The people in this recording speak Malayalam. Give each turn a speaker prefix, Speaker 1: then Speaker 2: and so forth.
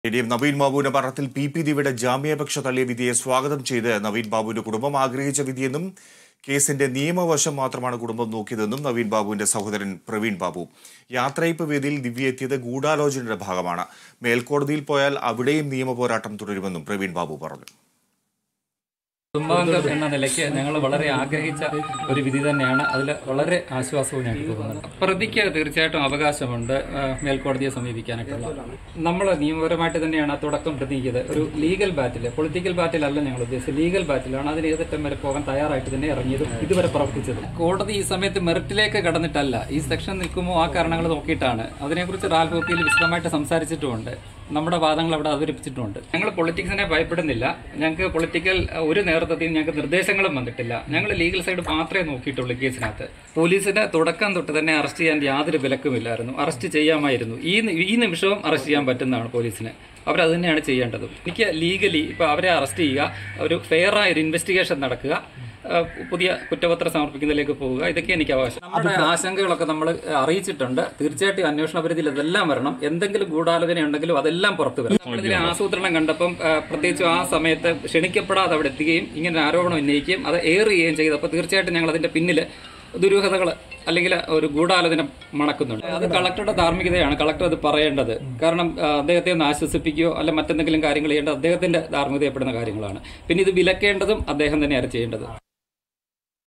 Speaker 1: എം നവീൻ ബാബുവിന്റെ മരണത്തിൽ പി പി ദിയുടെ ജാമ്യാപേക്ഷ തള്ളിയ വിധിയെ സ്വാഗതം ചെയ്ത് നവീൻ ബാബുവിന്റെ കുടുംബം ആഗ്രഹിച്ച വിധിയെന്നും കേസിന്റെ നിയമവശം മാത്രമാണ് കുടുംബം നോക്കിയതെന്നും നവീൻ ബാബുവിന്റെ സഹോദരൻ പ്രവീൺ ബാബു യാത്രയപ്പ് വേദിയിൽ ദിവ്യ എത്തിയത് ഗൂഢാലോചനയുടെ ഭാഗമാണ് മേൽക്കോടതിയിൽ പോയാൽ അവിടെയും നിയമ പോരാട്ടം തുടരുമെന്നും പ്രവീൺ ബാബു പറഞ്ഞു
Speaker 2: കുടുംബാംഗം എന്ന നിലയ്ക്ക് ഞങ്ങൾ വളരെ ആഗ്രഹിച്ച ഒരു വിധി തന്നെയാണ് അതിൽ വളരെ ആശ്വാസവും ഞങ്ങൾക്ക് തോന്നുന്നത് പ്രതിക്ക് തീർച്ചയായിട്ടും അവകാശമുണ്ട് ആ, മേൽക്കോടതിയെ സമീപിക്കാനായിട്ടുള്ള നമ്മൾ നിയമപരമായിട്ട് തന്നെയാണ് ആ തുടക്കം പ്രതിനിധിച്ചത് ഒരു ലീഗൽ ബാറ്റിൽ പൊളിറ്റിക്കൽ ബാറ്റിലല്ല ഞങ്ങൾ ഉദ്ദേശിച്ചത് ലീഗൽ ബാറ്റിലാണ് അതിന് ഏതറ്റം വരെ പോകാൻ തയ്യാറായിട്ട് തന്നെ ഇറങ്ങിയതും ഇതുവരെ പ്രവർത്തിച്ചതും കോടതി ഈ സമയത്ത് മെറിറ്റിലേക്ക് കടന്നിട്ടല്ല ഈ സെക്ഷൻ നിൽക്കുമോ ആ കാരണങ്ങൾ നോക്കിയിട്ടാണ് അതിനെക്കുറിച്ച് റാൽ കോപ്പിയിൽ വിശദമായിട്ട് സംസാരിച്ചിട്ടുമുണ്ട് നമ്മുടെ വാദങ്ങൾ അവിടെ അവതരിപ്പിച്ചിട്ടുമുണ്ട് ഞങ്ങൾ പൊളിറ്റിക്സിനെ ഭയപ്പെടുന്നില്ല ഞങ്ങൾക്ക് പൊളിറ്റിക്കൽ ഒരു നേതൃത്വത്തിൽ ഞങ്ങൾക്ക് നിർദ്ദേശങ്ങളും വന്നിട്ടില്ല ഞങ്ങൾ ലീഗൽ സൈഡ് മാത്രമേ നോക്കിയിട്ടുള്ളൂ കേസിനകത്ത് പോലീസിന് തുടക്കം തൊട്ട് തന്നെ അറസ്റ്റ് ചെയ്യാൻ യാതൊരു വിലക്കുമില്ലായിരുന്നു അറസ്റ്റ് ചെയ്യാമായിരുന്നു ഈ നി- ഈ നിമിഷവും അറസ്റ്റ് ചെയ്യാൻ പറ്റുന്നതാണ് പോലീസിന് അവരത് തന്നെയാണ് ചെയ്യേണ്ടത് എനിക്ക് ലീഗലി ഇപ്പോൾ അവരെ അറസ്റ്റ് ചെയ്യുക ഒരു ഫെയർ ആയ ഒരു ഇൻവെസ്റ്റിഗേഷൻ നടക്കുക ആ, പുതിയ കുറ്റപത്രം സമർപ്പിക്കുന്നതിലേക്ക് പോവുക ഇതൊക്കെ എനിക്ക് അവകാശം നമ്മുടെ ആശങ്കകളൊക്കെ നമ്മൾ അറിയിച്ചിട്ടുണ്ട് തീർച്ചയായിട്ടും അന്വേഷണ പരിധിയിൽ ഇതെല്ലാം വരണം എന്തെങ്കിലും ഗൂഢാലോചന ഉണ്ടെങ്കിലും അതെല്ലാം പുറത്തു വരും നമ്മളിതിലെ ആസൂത്രണം കണ്ടപ്പം ആ, പ്രത്യേകിച്ചും ആ സമയത്ത് ക്ഷണിക്കപ്പെടാതെ അവിടെ എത്തുകയും ഇങ്ങനെ ആരോപണം ഉന്നയിക്കുകയും അത് എയർ ചെയ്യുകയും ചെയ്തപ്പോൾ തീർച്ചയായിട്ടും ഞങ്ങൾ അതിന്റെ പിന്നിൽ ദുരൂഹതകൾ അല്ലെങ്കിൽ ഒരു ഗൂഢാലോചന മണക്കുന്നുണ്ട് അത് കളക്ടറുടെ ധാർമ്മികതയാണ് കളക്ടർ അത് പറയേണ്ടത് കാരണം ആ, അദ്ദേഹത്തെ ഒന്ന് ആശ്വസിപ്പിക്കുകയോ അല്ല മറ്റെന്തെങ്കിലും കാര്യങ്ങൾ ചെയ്യേണ്ടത് അദ്ദേഹത്തിന്റെ ധാർമ്മികതയപ്പെടുന്ന കാര്യങ്ങളാണ് പിന്നെ ഇത് വിലക്കേണ്ടതും അദ്ദേഹം തന്നെയാണ് ചെയ്യേണ്ടത്